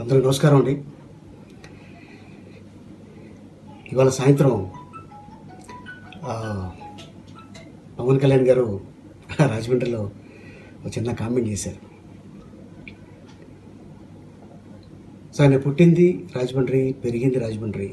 అందరికీ నమస్కారం అండి ఇవాళ సాయంత్రం ఆ, పవన్ కళ్యాణ్ గారు రాజమండ్రిలో ఒక చిన్న కామెంట్ చేశారు సార్ నేను పుట్టింది రాజమండ్రి పెరిగింది రాజమండ్రి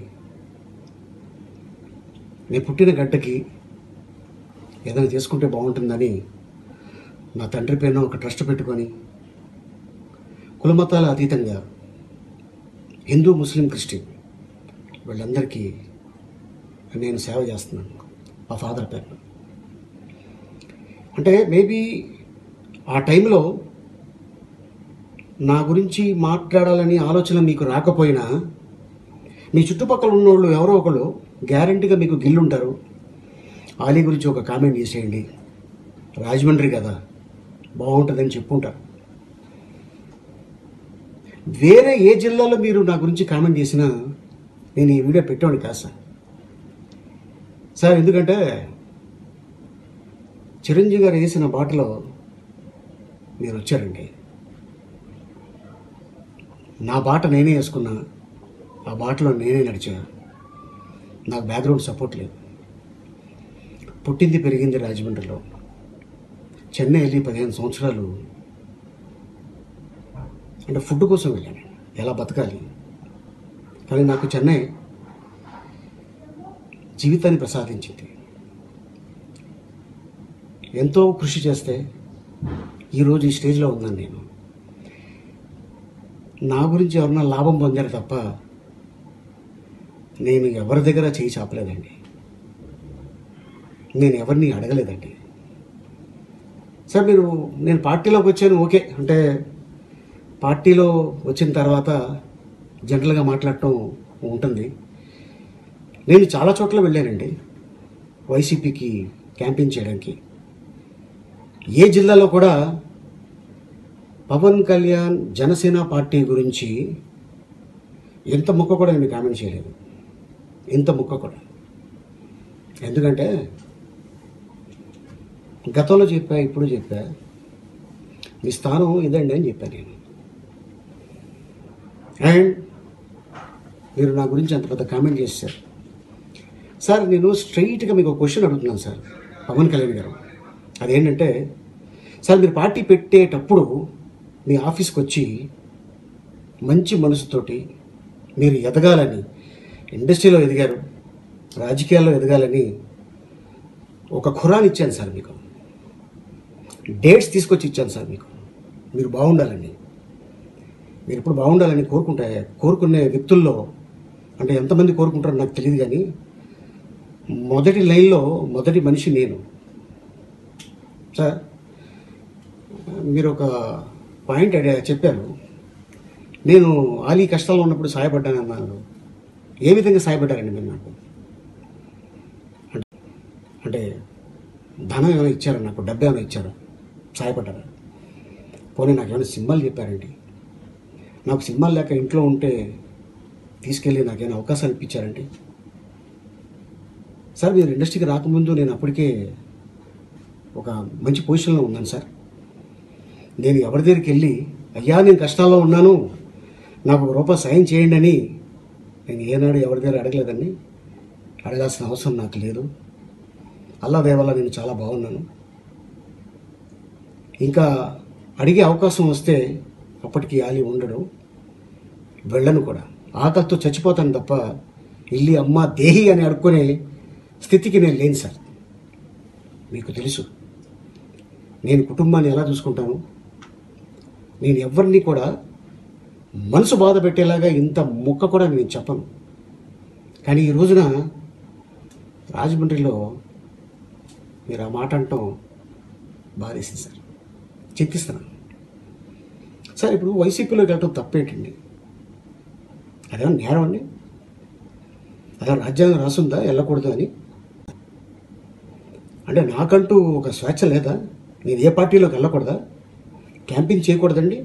నేను పుట్టిన గడ్డకి ఏదైనా చేసుకుంటే బాగుంటుందని నా తండ్రి పైన ఒక ట్రస్ట్ పెట్టుకొని కులమతాల అతీతంగా హిందూ ముస్లిం క్రిస్టియన్ వీళ్ళందరికీ నేను సేవ చేస్తున్నాను మా ఫాదర్ పేరు అంటే మేబీ ఆ టైంలో నా గురించి మాట్లాడాలని ఆలోచన మీకు రాకపోయినా మీ చుట్టుపక్కల ఉన్నోళ్ళు ఎవరో ఒకళ్ళు గ్యారంటీగా మీకు గిల్లుంటారు ఆలీ గురించి ఒక కామెంట్ చేసేయండి రాజమండ్రి కదా బాగుంటుందని చెప్పుంటారు వేరే ఏ జిల్లాలో మీరు నా గురించి కామెంట్ చేసినా నేను ఈ వీడియో పెట్టాను కాదు సార్ సార్ ఎందుకంటే చిరంజీవి గారు వేసిన బాటలో మీరు వచ్చారండి నా బాట నేనే వేసుకున్నా ఆ బాటలో నేనే నడిచా నాకు బ్యాక్గ్రౌండ్ సపోర్ట్ లేదు పుట్టింది పెరిగింది రాజమండ్రిలో చెన్నై వెళ్ళి పదిహేను సంవత్సరాలు అంటే ఫుడ్ కోసం వెళ్ళాను ఎలా బతకాలి కానీ నాకు చెన్నై జీవితాన్ని ప్రసాదించింది ఎంతో కృషి చేస్తే ఈరోజు ఈ స్టేజ్లో ఉన్నాను నేను నా గురించి ఎవరన్నా లాభం పొందారు తప్ప నేను ఎవరి దగ్గర చేయి చాపలేదండి నేను ఎవరిని అడగలేదండి సార్ మీరు నేను పార్టీలోకి వచ్చాను ఓకే అంటే పార్టీలో వచ్చిన తర్వాత జనరల్గా మాట్లాడటం ఉంటుంది నేను చాలా చోట్ల వెళ్ళానండి వైసీపీకి క్యాంపెయిన్ చేయడానికి ఏ జిల్లాలో కూడా పవన్ కళ్యాణ్ జనసేన పార్టీ గురించి ఇంత ముక్క కూడా నేను కామెంట్ చేయలేదు ఇంత ముక్క కూడా ఎందుకంటే గతంలో చెప్పా ఇప్పుడు చెప్పా మీ స్థానం ఇదండి అని చెప్పాను నేను అండ్ మీరు నా గురించి అంత పెద్ద కామెంట్ చేశారు సార్ నేను స్ట్రైట్గా మీకు ఒక క్వశ్చన్ అడుగుతున్నాను సార్ పవన్ కళ్యాణ్ గారు అదేంటంటే సార్ మీరు పార్టీ పెట్టేటప్పుడు మీ ఆఫీస్కి వచ్చి మంచి మనసుతోటి మీరు ఎదగాలని ఇండస్ట్రీలో ఎదిగారు రాజకీయాల్లో ఎదగాలని ఒక ఖురాన్ ఇచ్చాను సార్ మీకు డేట్స్ తీసుకొచ్చి ఇచ్చాను సార్ మీకు మీరు బాగుండాలని మీరు ఇప్పుడు బాగుండాలని కోరుకుంటే కోరుకునే వ్యక్తుల్లో అంటే ఎంతమంది కోరుకుంటారో నాకు తెలియదు కానీ మొదటి లైన్లో మొదటి మనిషి నేను సార్ మీరు ఒక పాయింట్ అడిగా చెప్పారు నేను ఆలీ కష్టాల్లో ఉన్నప్పుడు సహాయపడ్డాను అన్నారు ఏ విధంగా సహాయపడ్డారండి మీరు నాకు అంటే అంటే ధనం ఏమైనా ఇచ్చారా నాకు డబ్బు ఏమైనా ఇచ్చారా సహాయపడ్డారా పోనీ నాకు ఏమైనా సినిమాలు చెప్పారండి నాకు సినిమాలు లేక ఇంట్లో ఉంటే తీసుకెళ్ళి నాకేమైనా అవకాశాలు ఇప్పించారండి సార్ మీరు ఇండస్ట్రీకి రాకముందు నేను అప్పటికే ఒక మంచి పొజిషన్లో ఉన్నాను సార్ నేను ఎవరి దగ్గరికి వెళ్ళి అయ్యా నేను కష్టాల్లో ఉన్నాను నాకు ఒక రూపాయి సాయం చేయండి అని నేను ఏనాడు ఎవరి దగ్గర అడగలేదండి అడగాల్సిన అవసరం నాకు లేదు అల్లా దేవల్ల నేను చాలా బాగున్నాను ఇంకా అడిగే అవకాశం వస్తే అప్పటికి ఆలి ఉండడు వెళ్ళను కూడా ఆకలితో చచ్చిపోతాను తప్ప ఇల్లి అమ్మ దేహి అని అడుక్కునే స్థితికి నేను లేను సార్ మీకు తెలుసు నేను కుటుంబాన్ని ఎలా చూసుకుంటాను నేను ఎవరిని కూడా మనసు బాధ పెట్టేలాగా ఇంత ముక్క కూడా నేను చెప్పను కానీ ఈ రోజున రాజమండ్రిలో మీరు ఆ మాట అంటాం బాధేసింది సార్ చింతిస్తున్నాను సార్ ఇప్పుడు వైసీపీలోకి వెళ్ళటం తప్పేంటండి అదేమో నేరం అండి అదే రాజ్యాంగం రాసుందా వెళ్ళకూడదు అని అంటే నాకంటూ ఒక స్వేచ్ఛ లేదా నేను ఏ పార్టీలోకి వెళ్ళకూడదా క్యాంపింగ్ చేయకూడదండి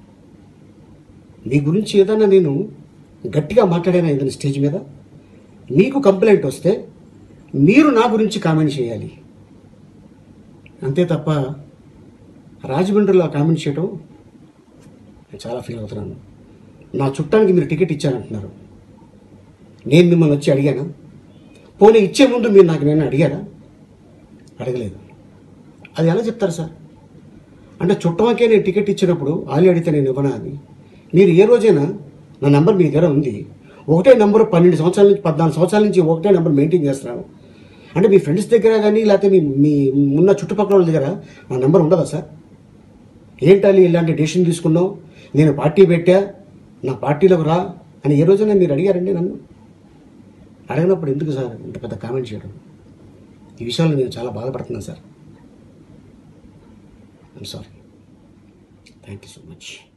మీ గురించి ఏదైనా నేను గట్టిగా మాట్లాడాను ఏదైనా స్టేజ్ మీద మీకు కంప్లైంట్ వస్తే మీరు నా గురించి కామెంట్ చేయాలి అంతే తప్ప రాజమండ్రిలో కామెంట్ చేయడం నేను చాలా ఫీల్ అవుతున్నాను నా చుట్టానికి మీరు టికెట్ ఇచ్చారంటున్నారు నేను మిమ్మల్ని వచ్చి అడిగానా పోనీ ఇచ్చే ముందు మీరు నాకు నేను అడిగారా అడగలేదు అది ఎలా చెప్తారు సార్ అంటే చుట్టమకే నేను టికెట్ ఇచ్చినప్పుడు ఆలి అడిగితే నేను ఇవ్వనా అని మీరు ఏ రోజైనా నా నెంబర్ మీ దగ్గర ఉంది ఒకటే నెంబర్ పన్నెండు సంవత్సరాల నుంచి పద్నాలుగు సంవత్సరాల నుంచి ఒకటే నెంబర్ మెయింటైన్ చేస్తున్నాను అంటే మీ ఫ్రెండ్స్ దగ్గర కానీ లేకపోతే మీ మీ ఉన్న చుట్టుపక్కల వాళ్ళ దగ్గర నా నెంబర్ ఉండదా సార్ ఏంటని ఇలాంటి డెసిషన్ తీసుకున్నావు నేను పార్టీ పెట్టా నా పార్టీలోకి రా అని ఏ రోజైనా మీరు అడిగారండి నన్ను అడిగినప్పుడు ఎందుకు సార్ ఇంత పెద్ద కామెంట్ చేయడం ఈ విషయంలో నేను చాలా బాధపడుతున్నాను sir I'm sorry thank you so much